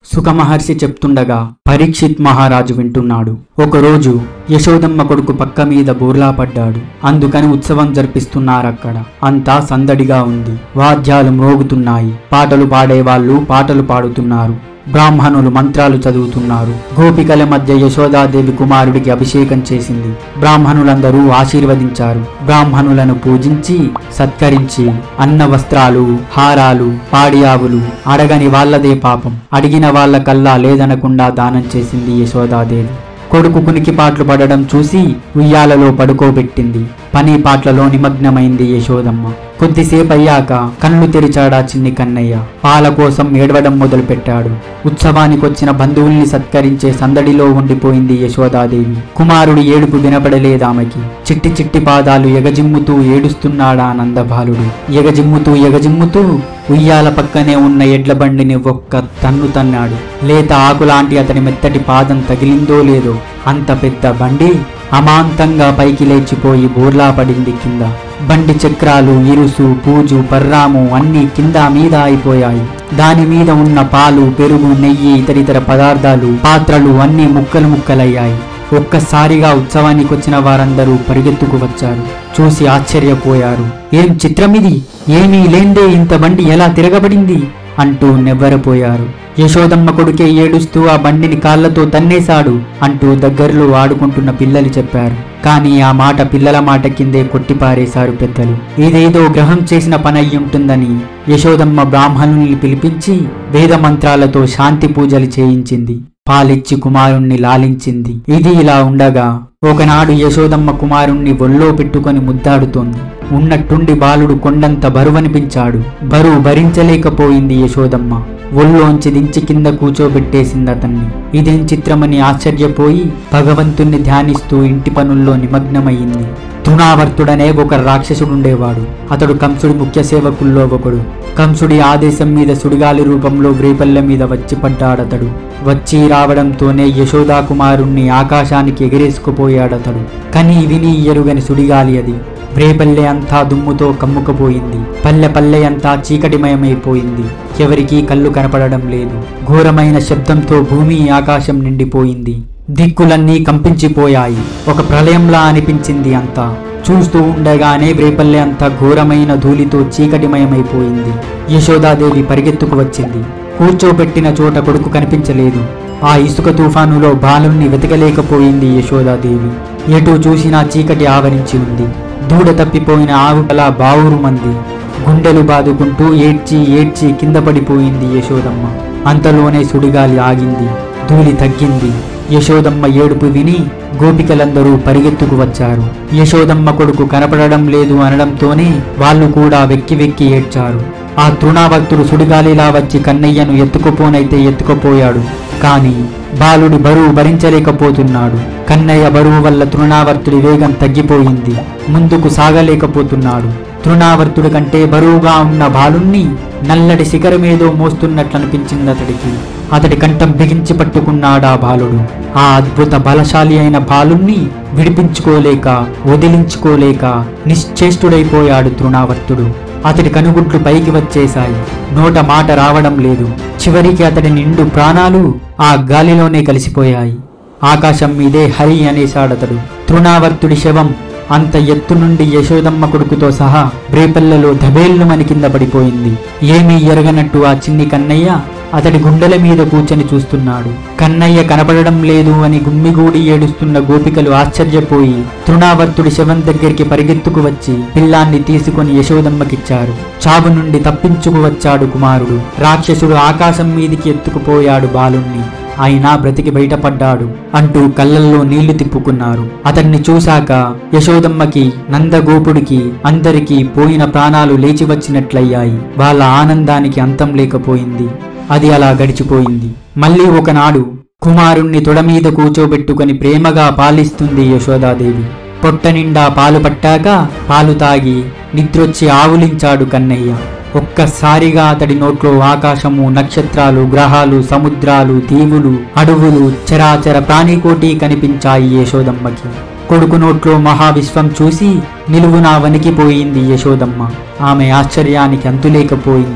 సుఖమహర్షి చెప్తుండగా పరీక్షిత్ మహారాజు వింటున్నాడు ఒకరోజు యశోదమ్మ కొడుకు పక్క మీద బోర్లా పడ్డాడు అందుకని ఉత్సవం జరిపిస్తున్నారక్కడ అంతా సందడిగా ఉంది వాద్యాలు మ్రోగుతున్నాయి పాటలు పాడేవాళ్ళు పాటలు పాడుతున్నారు బ్రాహ్మణులు మంత్రాలు చదువుతున్నారు గోపికల మధ్య యశోదాదేవి కుమారుడికి అభిషేకం చేసింది బ్రాహ్మణులందరూ ఆశీర్వదించారు బ్రాహ్మణులను పూజించి సత్కరించి అన్న వస్త్రాలు హారాలు పాడియావులు అడగని వాళ్ళదే పాపం అడిగిన వాళ్ళకల్లా లేదనకుండా దానం చేసింది యశోదాదేవి కొడుకు కునికి పాటలు పడడం చూసి ఉయ్యాలలో పడుకోబెట్టింది పని పాటలలో నిమగ్నమైంది యశోదమ్మ కొద్దిసేపు అయ్యాక కళ్ళు తెరిచాడా చిన్ని కన్నయ్య పాల కోసం ఏడవడం మొదలుపెట్టాడు ఉత్సవానికొచ్చిన బంధువుల్ని సత్కరించే సందడిలో ఉండిపోయింది యశోదాదేవి కుమారుడి ఏడుపు వినపడలేదామెకి చిట్టి చిట్టి పాదాలు ఎగజిమ్ముతూ ఏడుస్తున్నాడా నందబాలుడు ఎగజిమ్ముతూ ఎగజిమ్ముతూ ఉయ్యాల పక్కనే ఉన్న ఎడ్ల బండిని ఒక్క తన్ను తన్నాడు లేత ఆకులాంటి అతని మెత్తటి పాదం తగిలిందో లేదో అంత పెద్ద బండి అమాంతంగా పైకి లేచిపోయి బోర్లా పడింది కింద బండి చక్రాలు ఇరుసు పూజు పర్రాము అన్నీ కింద మీద అయిపోయాయి దాని మీద ఉన్న పాలు పెరుగు నెయ్యి ఇతరితర పదార్థాలు పాత్రలు అన్నీ ముక్కలు ముక్కలయ్యాయి ఒక్కసారిగా ఉత్సవానికి వచ్చిన వారందరూ పరిగెత్తుకు వచ్చారు చూసి ఆశ్చర్యపోయారు ఏం చిత్రమిది ఏమీ లేందే ఇంత బండి ఎలా తిరగబడింది అంటూ నెవ్వరపోయారు యశోదమ్మ కొడుకే ఏడుస్తూ ఆ బండిని కాళ్లతో తన్నేశాడు అంటూ దగ్గరలో ఆడుకుంటున్న పిల్లలు చెప్పారు కానీ ఆ మాట పిల్లల మాట కిందే కొట్టిపారేశారు పెద్దలు ఇదేదో గ్రహం చేసిన పని అయ్యుంటుందని యశోదమ్మ బ్రాహ్మణుల్ని పిలిపించి వేద మంత్రాలతో శాంతి పూజలు చేయించింది పాలిచ్చి కుమారుణ్ణి లాలించింది ఇది ఇలా ఉండగా ఒకనాడు యశోదమ్మ కుమారుణ్ణి ఒళ్ళో పెట్టుకొని ముద్దాడుతోంది ఉన్నట్టుండి బాలుడు కొండంత బరువనిపించాడు బరువు భరించలేకపోయింది యశోదమ్మ ఒళ్ళోంచి దించి కింద కూచోబెట్టేసింది అతన్ని ఇదేం చిత్రమని ఆశ్చర్యపోయి భగవంతుణ్ణి ధ్యానిస్తూ ఇంటి పనుల్లో నిమగ్నమయ్యింది తృణావర్తుడనే ఒక రాక్షసుడుండేవాడు అతడు కంసుడి ముఖ్య సేవకుల్లో ఒకడు కంసుడి ఆదేశం మీద సుడిగాలి రూపంలో వ్రేపల్లె మీద వచ్చి పడ్డాడతడు వచ్చి రావడంతోనే యశోదా కుమారుణ్ణి ఆకాశానికి ఎగిరేసుకుపోయాడతడు కని విని ఎరుగని సుడిగాలి అది వ్రేపల్లె అంతా దుమ్ముతో కమ్ముకపోయింది పల్లె పల్లె అంతా చీకటిమయమైపోయింది ఎవరికీ కళ్ళు కనపడడం లేదు ఘోరమైన శబ్దంతో భూమి ఆకాశం నిండిపోయింది దిక్కులన్నీ కంపించిపోయాయి ఒక ప్రళయంలా అనిపించింది అంతా చూస్తూ ఉండగానే వ్రేపల్లె అంతా ఘోరమైన ధూళితో చీకటిమయమైపోయింది యశోదాదేవి పరిగెత్తుకు వచ్చింది కూర్చోబెట్టిన చోట కొడుకు కనిపించలేదు ఆ ఇసుక తుఫానులో బాలుణ్ణి వెతకలేకపోయింది యశోదాదేవి ఎటు చూసినా చీకటి ఆవరించి ఉంది దూడ తప్పిపోయిన ఆవుకలా బావురు మంది గుండెలు బాదుకుంటూ ఏడ్చి ఏడ్చి కింద పడిపోయింది యశోదమ్మ అంతలోనే సుడిగాలి ఆగింది ధూళి తగ్గింది యశోదమ్మ ఏడుపు విని గోపికలందరూ పరిగెత్తుకు వచ్చారు యశోదమ్మ కొడుకు కనపడడం లేదు అనడంతోనే వాళ్ళు కూడా వెక్కి వెక్కి ఏడ్చారు ఆ తృణాభక్తుడు సుడిగాలిలా వచ్చి కన్నయ్యను ఎత్తుకుపోనైతే ఎత్తుకుపోయాడు కాని బాలుడి బరువు భరించలేకపోతున్నాడు కన్నయ్య బరువు వల్ల తృణావర్తుడి వేగం తగ్గిపోయింది ముందుకు సాగలేకపోతున్నాడు తృణావర్తుడి కంటే బరువుగా ఉన్న బాలుణ్ణి నల్లటి శిఖరమేదో మోస్తున్నట్లనిపించింది అతడికి అతడి కంఠం బిగించి పట్టుకున్నాడా బాలుడు ఆ అద్భుత బలశాలి అయిన బాలుణ్ణి విడిపించుకోలేక వదిలించుకోలేక నిశ్చేష్టుడైపోయాడు తృణావర్తుడు అతడి కనుగుడ్లు పైకి వచ్చేశాయి నోట మాట రావడం లేదు చివరికి అతడి నిండు ప్రాణాలు ఆ గాలిలోనే కలిసిపోయాయి ఆకాశం మీదే హరి అనేశాడతడు తృణావర్తుడి శవం అంత ఎత్తు నుండి యశోదమ్మ కొడుకుతో సహా బ్రేపల్లలో ధబేళ్లుమని కింద పడిపోయింది ఏమీ ఎరగనట్టు ఆ చిన్ని కన్నయ్య అతడి గుండెల మీద కూర్చొని చూస్తున్నాడు కన్నయ్య కనపడడం లేదు అని గుమ్మిగూడి ఏడుస్తున్న గోపికలు ఆశ్చర్యపోయి తృణావర్తుడి శవం దగ్గరికి పరిగెత్తుకు వచ్చి పిల్లాన్ని తీసుకొని యశోదమ్మకిచ్చారు చావు నుండి తప్పించుకు వచ్చాడు కుమారుడు రాక్షసుడు ఆకాశం మీదికి ఎత్తుకుపోయాడు బాలుణ్ణి అయినా బ్రతికి బయటపడ్డాడు అంటూ కళ్ళల్లో నీళ్లు తిప్పుకున్నారు అతన్ని చూశాక యశోదమ్మకి నందగోపుడికి అందరికీ పోయిన ప్రాణాలు లేచి వచ్చినట్లయ్యాయి వాళ్ళ ఆనందానికి అంతం లేకపోయింది అది అలా గడిచిపోయింది మళ్ళీ ఒకనాడు కుమారుణ్ణి తొడ మీద కూచోబెట్టుకొని ప్రేమగా పాలిస్తుంది యశోదాదేవి పొట్ట నిండా పాలు పట్టాక పాలు తాగి నిద్రొచ్చి ఆవులించాడు కన్నయ్య ఒక్కసారిగా అతడి నోట్లో ఆకాశము నక్షత్రాలు గ్రహాలు సముద్రాలు దీవులు అడవులు చరాచర ప్రాణికోటి కనిపించాయి యశోదమ్మకి కొడుకు నోట్లో మహావిశ్వం చూసి నిలువునా వణికిపోయింది యశోదమ్మ ఆమె ఆశ్చర్యానికి అంతులేకపోయింది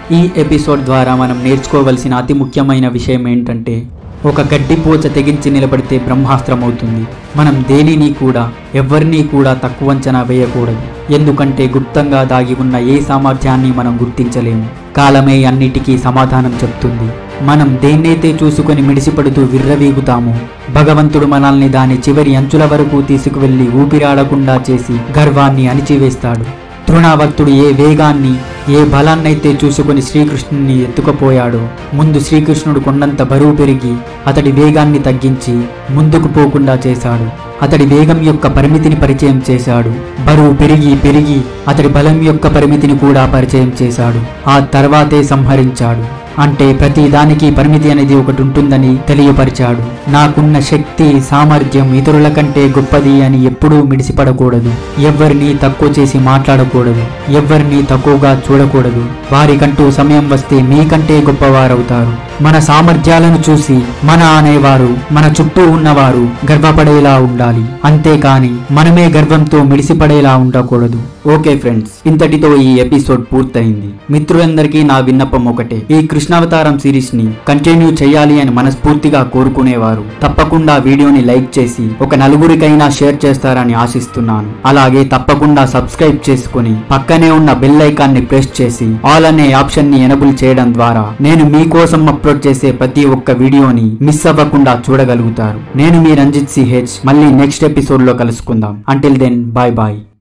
ఈ ఎపిసోడ్ ద్వారా మనం నేర్చుకోవలసిన అతి ముఖ్యమైన విషయం ఏంటంటే ఒక గడ్డిపోచ తెగించి నిలబడితే బ్రహ్మాస్త్రం అవుతుంది మనం దేనిని కూడా ఎవరిని కూడా తక్కువ అంచనా వేయకూడదు ఎందుకంటే గుప్తంగా దాగి ఉన్న ఏ సామర్థ్యాన్ని మనం గుర్తించలేము కాలమే అన్నిటికీ సమాధానం చెప్తుంది మనం దేన్నైతే చూసుకొని మిడిసిపడుతూ విర్రవీగుతామో భగవంతుడు మనల్ని దాని చివరి అంచుల వరకు తీసుకువెళ్లి ఊపిరాడకుండా చేసి గర్వాన్ని అణిచివేస్తాడు తృణావర్తుడు ఏ వేగాన్ని ఏ బలాన్నైతే చూసుకొని శ్రీకృష్ణుని ఎత్తుకుపోయాడో ముందు శ్రీకృష్ణుడు కొండంత బరువు పెరిగి అతడి వేగాన్ని తగ్గించి ముందుకు పోకుండా చేశాడు అతడి వేగం యొక్క పరిమితిని పరిచయం చేశాడు బరువు పెరిగి పెరిగి అతడి బలం యొక్క పరిమితిని కూడా పరిచయం చేశాడు ఆ తర్వాతే సంహరించాడు అంటే ప్రతి దానికి పరిమితి అనేది ఒకటి ఉంటుందని తెలియపరిచాడు నాకున్న శక్తి సామర్థ్యం ఇతరుల కంటే గొప్పది అని ఎప్పుడూ మిడిసిపడకూడదు ఎవరిని తక్కువ చేసి మాట్లాడకూడదు ఎవరిని తక్కువగా చూడకూడదు వారికంటూ సమయం వస్తే మీకంటే గొప్పవారవుతారు మన సామర్థ్యాలను చూసి మన అనేవారు మన చుట్టూ ఉన్నవారు గర్వపడేలా ఉండాలి అంతేకాని మనమే గర్వంతో మిడిసిపడేలా ఉండకూడదు ఓకే ఫ్రెండ్స్ ఇంతటితో ఈ ఎపిసోడ్ పూర్తయింది మిత్రులందరికీ నా విన్నపం ఒకటే ఈ కృష్ణావతారం సిరీస్ ని కంటిన్యూ చేయాలి అని మనస్ఫూర్తిగా కోరుకునేవారు తప్పకుండా వీడియోని లైక్ చేసి ఒక నలుగురికైనా షేర్ చేస్తారని ఆశిస్తున్నాను అలాగే తప్పకుండా సబ్స్క్రైబ్ చేసుకుని పక్కనే ఉన్న బెల్ ఐకాన్ ని ప్రెస్ చేసి ఆల్ అనే ఆప్షన్ ని ఎనబుల్ చేయడం ద్వారా నేను మీకోసం అప్లోడ్ చేసే ప్రతి ఒక్క వీడియోని మిస్ అవ్వకుండా చూడగలుగుతారు నేను మీ రంజిత్ సిహెచ్ మళ్ళీ నెక్స్ట్ ఎపిసోడ్ లో కలుసుకుందాం అంటిల్ దెన్ బాయ్ బాయ్